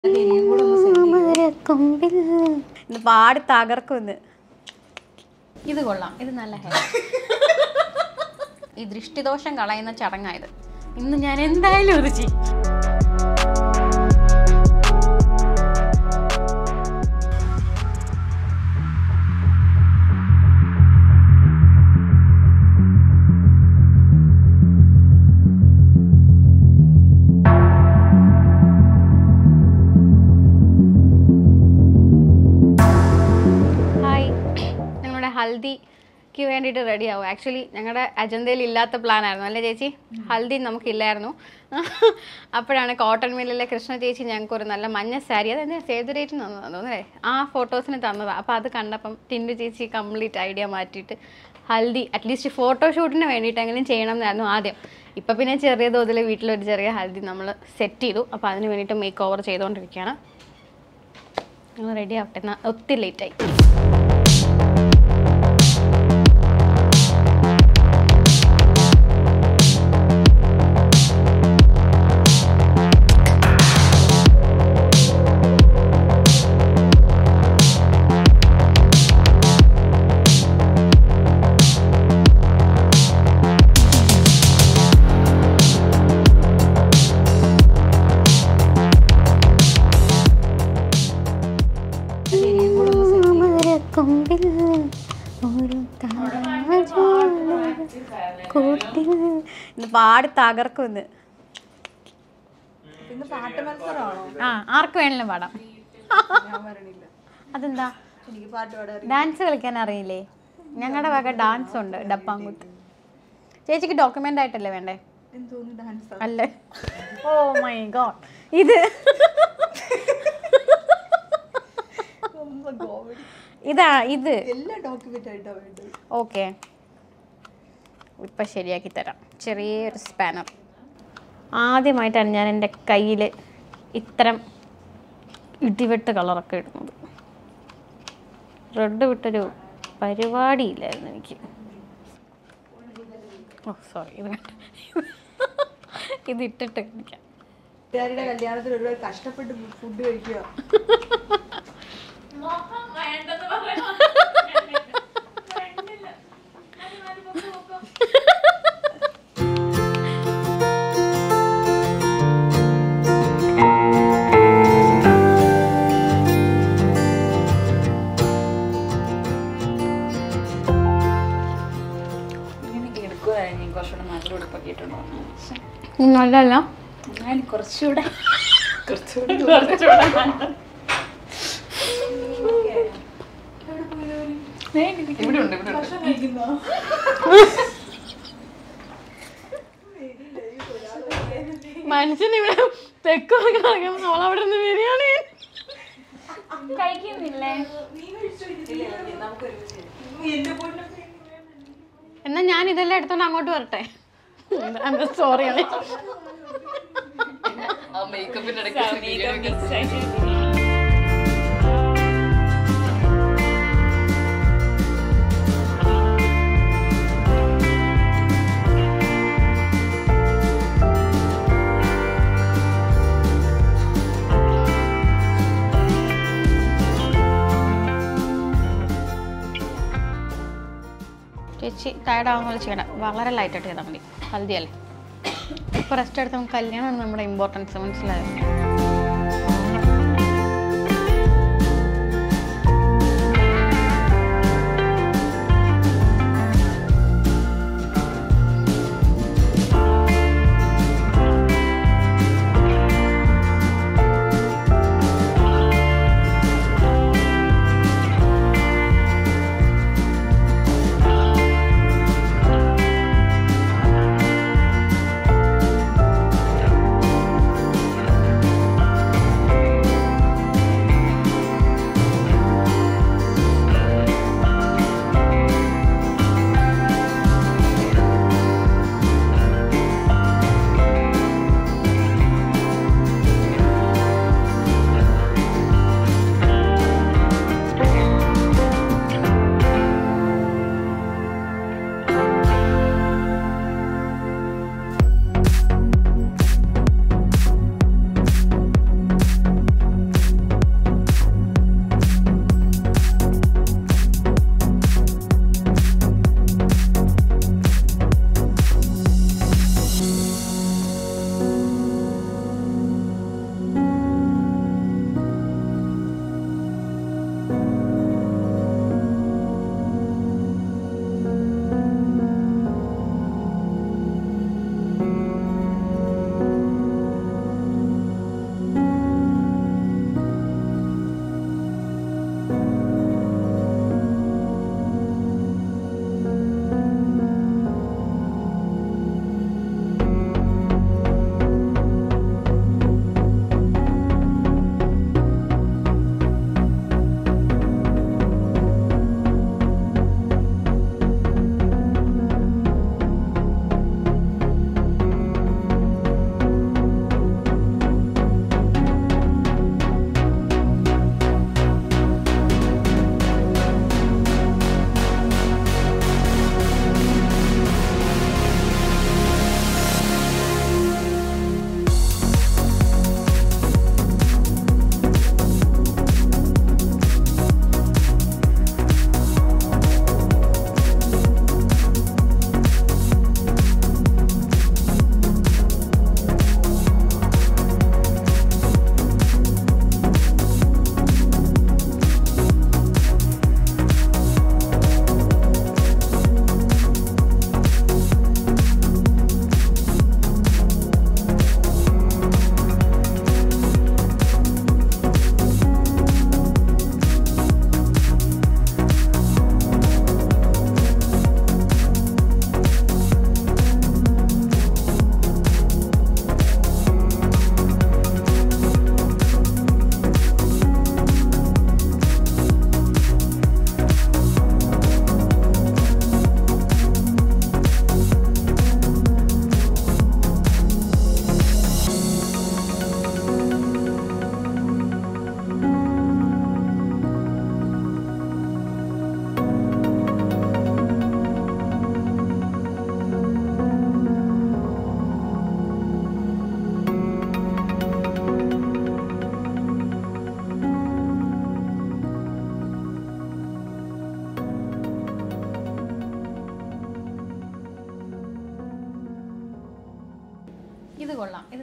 മരക്കൊമ്പിൽ ഇന്ന് പാടി തകർക്കും ഇന്ന് ഇത് കൊള്ളാം ഇത് നല്ല ഹെയർ ഈ ദൃഷ്ടിദോഷം കളയുന്ന ചടങ്ങായത് ഇന്ന് ഞാൻ എന്തായാലും ഇത് ചെയ്യും ഹായ് ഞങ്ങളുടെ ഹൽദിക്ക് വേണ്ടിയിട്ട് റെഡി ആവും ആക്ച്വലി ഞങ്ങളുടെ അജണ്ടയിൽ ഇല്ലാത്ത പ്ലാൻ ആയിരുന്നു അല്ലേ ചേച്ചി ഹൽദി നമുക്കില്ലായിരുന്നു അപ്പോഴാണ് കോട്ടൺ മില്ലിലെ കൃഷ്ണ ചേച്ചി ഞങ്ങൾക്ക് ഒരു നല്ല മഞ്ഞ സാരി അത് സേവ് ദ ഡേറ്റ് തോന്നുന്നല്ലേ ആ ഫോട്ടോസിന് തന്നതാണ് അപ്പോൾ അത് കണ്ടപ്പം ടിൻഡു ചേച്ചി കംപ്ലീറ്റ് ഐഡിയ മാറ്റിയിട്ട് ഹൽദി അറ്റ്ലീസ്റ്റ് ഫോട്ടോഷൂട്ടിന് വേണ്ടിയിട്ടെങ്കിലും ചെയ്യണം എന്നായിരുന്നു ആദ്യം ഇപ്പം പിന്നെ ചെറിയ തോതിൽ വീട്ടിലൊരു ചെറിയ ഹൽദി നമ്മൾ സെറ്റ് ചെയ്തു അപ്പോൾ അതിന് വേണ്ടിയിട്ട് മേക്ക് ഓവർ ചെയ്തുകൊണ്ടിരിക്കുകയാണ് ഞങ്ങൾ റെഡി ആവട്ടെ എന്നാ ഒത്തിരി ലേറ്റായി മരക്കൊമ്പിൽ ഒരു കൂട്ടിൽ ഇന്ന് പാടി തകർക്കും ഇന്ന് ഇന്ന് പാട്ട് മത്സരമാണോ ആ ആർക്ക് വേണമെങ്കിലും പാടാം ഞാൻ വരണില്ല അതെന്താ എനിക്ക് പാട്ട് പാടാൻ ഡാൻസ് കളിക്കാൻ അറിയില്ലേ ഞങ്ങളുടെ വക ഡാൻസ് ഉണ്ട് ഡപ്പാങ്കുത്ത് ചേച്ചിക്ക് ഡോക്യുമെന്റ് ആയിട്ടല്ലേ വേണ്ടേ എന്തോന്ന് ഡാൻസ് അല്ലേ ഓ മൈ ഗോഡ് ഇത് കോമഡി ഇതാ ഇത് എല്ലാ ഡോക്യുമെന്റ് ആയിട്ടാ വേണ്ടത് ഓക്കെ ഇപ്പം ശരിയാക്കി തരാം ചെറിയൊരു സ്പാനർ ആദ്യമായിട്ടാണ് ഞാൻ എൻ്റെ കയ്യിൽ ഇത്തരം ഇടിവെട്ട് കളറൊക്കെ ഇടുന്നത് റെഡ് വിട്ടൊരു പരിപാടിയില്ലായിരുന്നു എനിക്ക് ഓ സോറി ഇത് വേണ്ട. ഇത് ഇട്ടിട്ട് കാണിക്കാം കൂട്ടുകാരിയുടെ കല്യാണത്തിന് ഒരുപാട് കഷ്ടപ്പെട്ട് ഫുഡ് കഴിക്കുക എടുക്കുമായിരുന്നു കുറച്ചുകൂടെ നല്ല ഉടുപ്പൊക്കെ ഇട്ടുണ്ടോ നല്ലല്ല ഞാൻ കുറച്ചുകൂടെ കുറച്ചുകൂടെ ഇവിടെ ഉണ്ട് ഇവിടെ ഉണ്ട് മനുഷ്യൻ ഇവിടെ തെക്കൊക്കെ കളയുമ്പോൾ നമ്മൾ അവിടെ നിന്ന് ബിരിയാണി കഴിക്കുന്നില്ലേ എന്നാ ഞാൻ ഇതെല്ലാം എടുത്തോണ്ട് അങ്ങോട്ട് വരട്ടെ സോറി ആ മേക്കപ്പിന്റെ ഇടയ്ക്ക് ബിരിയാണി ചേച്ചി ടയർഡാവുന്ന പോലെ ചെയ്യണം വളരെ ലൈറ്റായിട്ട് ചെയ്താൽ മതി ഹൽദി അല്ലേ ഇപ്പോൾ റെസ്റ്റ് എടുത്ത നമുക്ക് കല്യാണമാണ് നമ്മുടെ ഇമ്പോർട്ടൻസ് മനസ്സിലായോ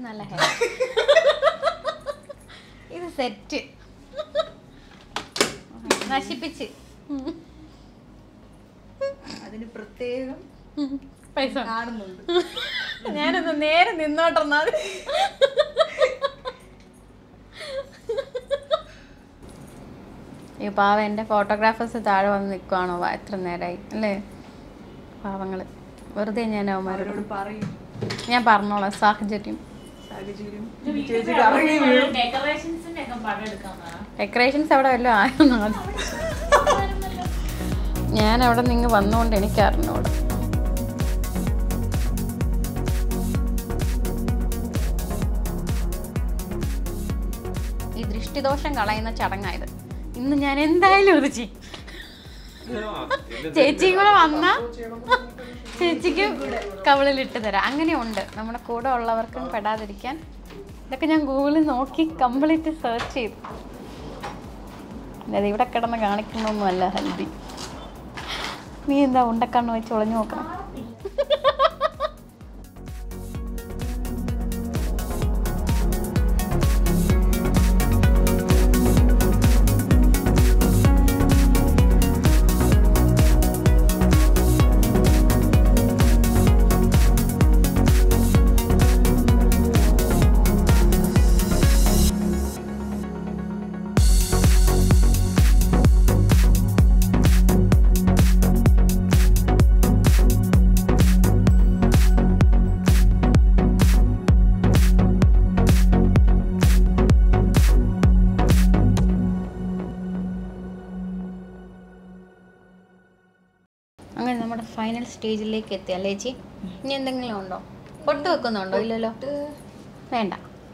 നല്ല ഹെയർ ഇത് സെറ്റ് നശിപ്പിച്ച് അതിന് പ്രത്യേകം പൈസ കാണുന്നുണ്ട് ഞാനൊന്ന് നേരെ നിന്നോട്ടെന്നാ ഈ പാവ എൻ്റെ ഫോട്ടോഗ്രാഫേഴ്സ് താഴെ വന്ന് നിൽക്കുവാണോ വാ എത്ര നേരമായി അല്ലേ പാവങ്ങൾ വെറുതെ ഞാൻ അവന്മാരോട് അവരോട് പറയും ഞാൻ പറഞ്ഞോളാം സാഹചര്യം സാഹചര്യം ചേച്ചി കറങ്ങി വീഴും ഡെക്കറേഷൻസിന്റെ ഒക്കെ പടം എടുക്കാൻ പറ ഡെക്കറേഷൻസ് അവിടെ വല്ലതും ആയെന്നോ ഞാൻ അവിടെ നിങ്ങൾ വന്നുകൊണ്ട് എനിക്ക് അറിഞ്ഞൂടാ ഈ ദൃഷ്ടിദോഷം കളയുന്ന ചടങ്ങായത് ഇന്ന് ഞാൻ എന്തായാലും ഇത് ചെയ്യും ചേച്ചിയും കൂടെ വന്ന ചേച്ചിക്ക് കവളിൽ ഇട്ട് തരാം അങ്ങനെയുണ്ട് നമ്മുടെ കൂടെ ഉള്ളവർക്കും പെടാതിരിക്കാൻ ഇതൊക്കെ ഞാൻ ഗൂഗിളിൽ നോക്കി കംപ്ലീറ്റ് സെർച്ച് ചെയ്തു അതായത് ഇവിടെ കിടന്ന് കാണിക്കുന്നൊന്നുമല്ല ഹൽദി നീ എന്താ ഉണ്ടക്കണ്ണ് വെച്ച് ഒളിഞ്ഞു നോക്കണം അങ്ങനെ നമ്മുടെ ഫൈനൽ സ്റ്റേജിലേക്ക് എത്തി അല്ലേ ചേച്ചി ഇനി എന്തെങ്കിലും ഉണ്ടോ പൊട്ട് വെക്കുന്നുണ്ടോ ഇല്ലല്ലോ വേണ്ട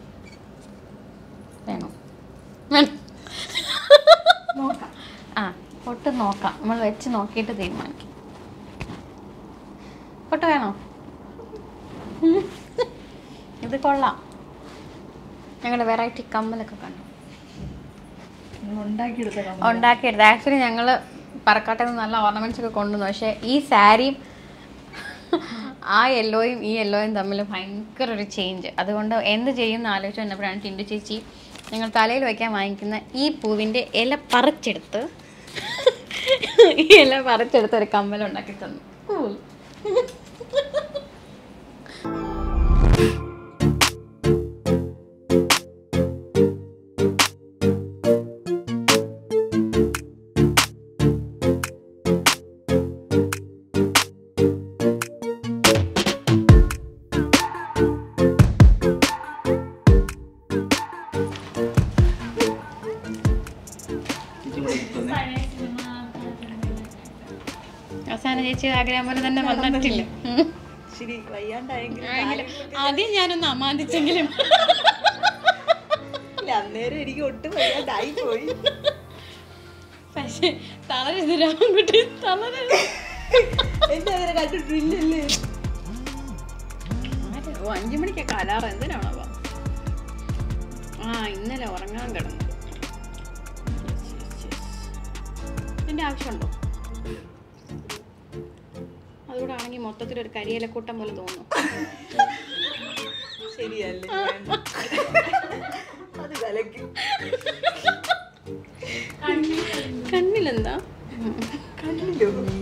വേണോ വേണം ആ പൊട്ട് നോക്കാം നമ്മൾ വെച്ച് നോക്കിയിട്ട് തീരുമാനിക്കും പൊട്ട് വേണോ ഇത് കൊള്ളാം ഞങ്ങളുടെ വെറൈറ്റി കമ്മലൊക്കെ കണ്ടു ഉണ്ടാക്കിയെടുത്ത കമ്പനി. ഉണ്ടാക്കിയെടുത്തത് ആക്ച്വലി ഞങ്ങൾ പറക്കാട്ടെ നിന്ന് നല്ല ഓർണമെന്റ്സ് ഒക്കെ കൊണ്ടുവന്നു പക്ഷേ ഈ സാരിയും ആ യെല്ലോയും ഈ യെല്ലോയും തമ്മിൽ ഭയങ്കര ഒരു ചേഞ്ച് അതുകൊണ്ട് എന്ത് ചെയ്യുമെന്ന് ആലോചിച്ച് വന്നപ്പോഴാണ് ടിൻഡു ചേച്ചി നിങ്ങൾ തലയിൽ വയ്ക്കാൻ വാങ്ങിക്കുന്ന ഈ പൂവിൻ്റെ ഇല പറിച്ചെടുത്ത് ഈ ഇല പറിച്ചെടുത്ത് ഒരു കമ്മൽ ഉണ്ടാക്കി തന്നു Cool. അവസാനം ചേച്ചി ആഗ്രഹം പോലെ തന്നെ വന്നിട്ടില്ല ഉം. ശരി വയ്യാണ്ടായെങ്കിലും ആയെങ്കിലും ആദ്യം ഞാനൊന്ന് അമാന്തിച്ചെങ്കിലും ഇല്ല, അന്നേരം എനിക്ക് ഒട്ടും വയ്യാണ്ടായി പോയി പക്ഷേ തളരരുത് രാമൻകുട്ടി തളരരുത് എന്നെ അങ്ങനെ കണ്ടിട്ടില്ലല്ലേ ആര്? ഓ അഞ്ചു മണിക്കൊക്കെ അലാറം എന്തിനാണോ ആ ഇന്നലെ ഉറങ്ങാൻ കിടന്നു ഇതിന്റെ ആവശ്യമുണ്ടോ അതുകൂടെ ആണെങ്കിൽ മൊത്തത്തിൽ ഒരു കരിയിലക്കൂട്ടം പോലെ തോന്നും ശരിയല്ലേ വേണ്ട. അത് കലക്കി കണ്ണിലെന്താ കണ്ടില്ലോ നീ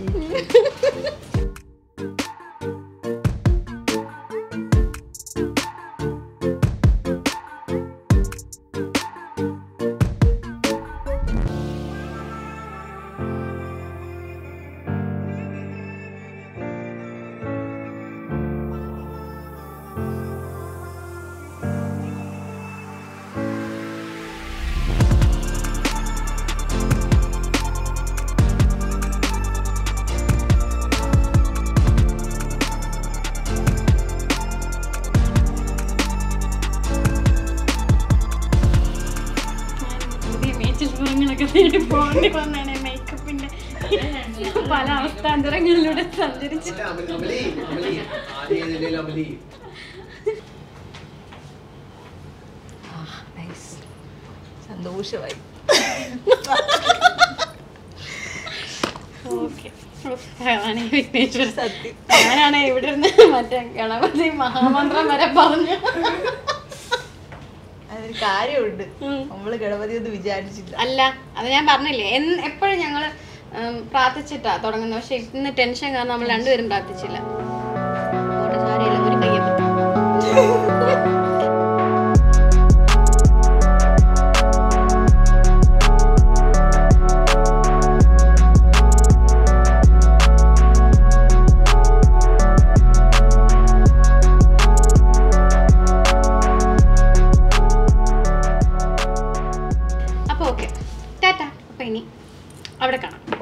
പുതിയ മേച്ചിൽ പുറങ്ങളൊക്കെ തേടി പോകേണ്ടി വന്നാണ് മേക്കപ്പിന്റെ പല അവസ്ഥാന്തരങ്ങളിലൂടെ സഞ്ചരിച്ചു അമലി അമലി ആദ്യം ഏതിലേലും അമലി സന്തോഷമായി ഓക്കെ ഭഗവാനെ വിഘ്നേശ്വര സത്യം ഞാനാണ് ഇവിടെ നിന്ന് മറ്റേ ഗണപതി മഹാമന്ത്രം വരെ പറഞ്ഞു അതിന് കാര്യമുണ്ട് നമ്മള് ഗണപതി ഒന്ന് വിചാരിച്ചില്ല അല്ല അത് ഞാൻ പറഞ്ഞില്ലേ എന്ന് എപ്പോഴും ഞങ്ങൾ പ്രാർത്ഥിച്ചിട്ടാ തുടങ്ങുന്നത് പക്ഷെ ഇന്ന് ടെൻഷൻ കാരണം നമ്മൾ രണ്ടുപേരും പ്രാർത്ഥിച്ചില്ല അതുകൊണ്ട് സാരമില്ല, ഒരു കയ്യബദ്ധം. അപ്പോൾ ഓക്കെ ടാറ്റ അപ്പോൾ ഇനി അവിടെ കാണാം